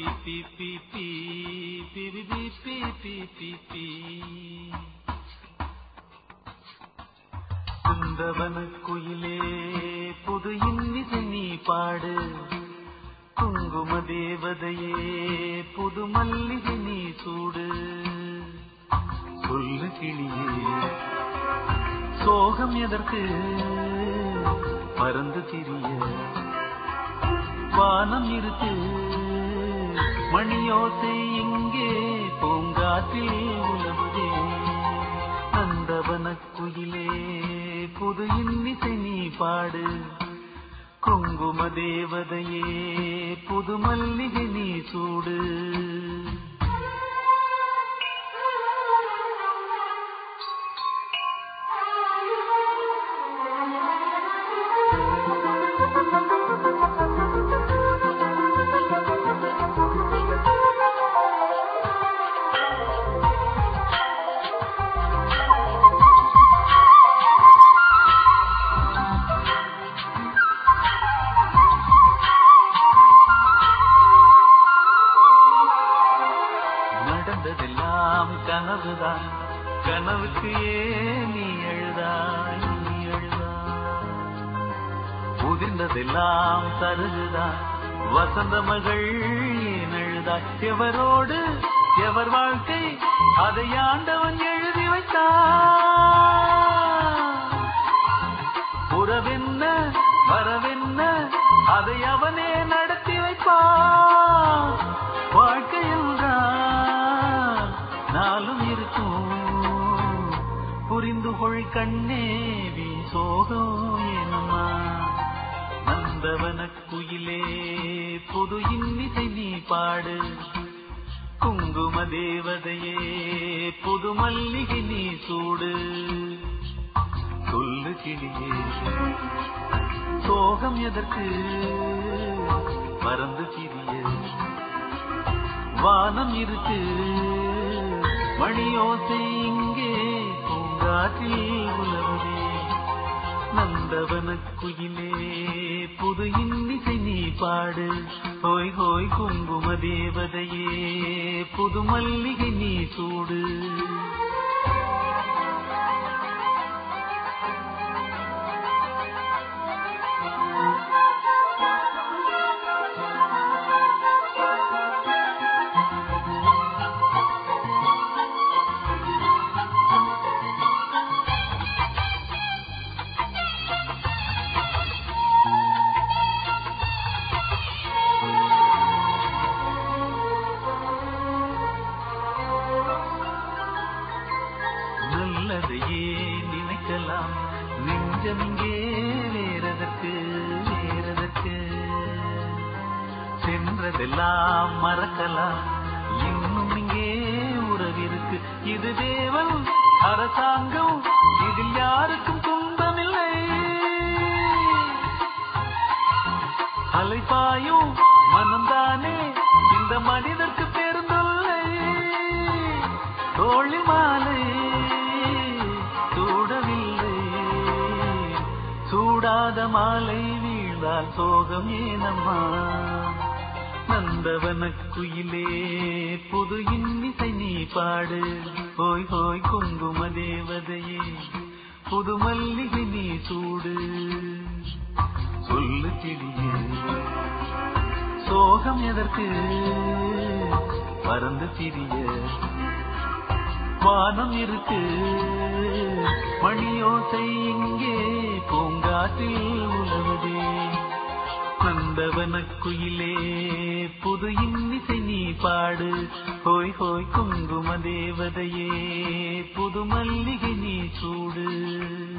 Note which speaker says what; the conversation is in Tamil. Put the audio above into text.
Speaker 1: பி பி பி பி பி பி பி பி பி பி குந்தவன குயிலே புது இன்னிசை நீ பாடு குங்கும தேவதையே புது மல்லிகை நீ சூடு சொல்லு கிளியே சோகம் எதற்கு பறந்து திரிய வானம் இருக்கு மணியோசை இங்கே பூங்காற்றில் உலவுதே நந்தவன குயிலே புது இன்னிசை நீ பாடு குங்கும தேவதையே புது மல்லிகை நீ சூடு நடந்ததெல்லாம் கனவுதான் கனவுக்கு ஏன் நீ எழுதாய் நீ எழுதாய் உதிர்ந்ததெல்லாம் சருகுதான் வசந்த மகள் ஏன் எழுதாய் எவரோடு எவர் வாழ்க்கை அதை ஆண்டவன் எழுதி வைத்தான் உறவென்ன வரவென்ன அதை அவனே நடத்தி வைப்பான் வாழ்க்கை என்றால் நாளும் இருக்கும் புரிந்து கொள் கண்ணே வீண் சோகம் ஏனம்மா நந்தவன குயிலே புது இன்னிசை நீ பாடு குங்கும தேவதையே புது மல்லிகை நீ சூடு சொல்லு கிளியே சோகம் எதற்கு பறந்து திரிய வானம் இருக்கு மணியோசை இங்கே பூங்காற்றில் உலவுதே நந்தவன குயிலே புது இன்னிசை நீ பாடு ஹோய் ஹோய் குங்கும தேவதையே புது மல்லிகை நீ சூடு நல்லதையே நினைக்கலாம் நெஞ்சம் இங்கே வேறதற்கு வேறதற்கு சென்றதெல்லாம் மறக்கலாம் இன்னும் இங்கே உறவிருக்கு இது தேவன் அரசாங்கம் இதில் யாருக்கும் துன்பமில்லை அலைப்பாயும் மனம்தானே இந்த மனிதர்க்கு பெருந்தொல்லை தோழி மாலை சூடவில்லை சூடாத மாலை வீழ்ந்தால் சோகம் ஏனம்மா நந்தவன குயிலே புது இன்னிசை நீ பாடு ஹோய் ஹோய் குங்கும தேவதையே புது மல்லிகை நீ சூடு சொல்லு கிளியே சோகம் எதற்கு பறந்து திரிய வானம் இருக்கு மணியோசை இங்கே பூங்காற்றில் உலவுதே நந்தவன குயிலே புது இன்னிசை நீ பாடு ஹோய் ஹோய் குங்கும தேவதையே புது மல்லிகை நீ சூடு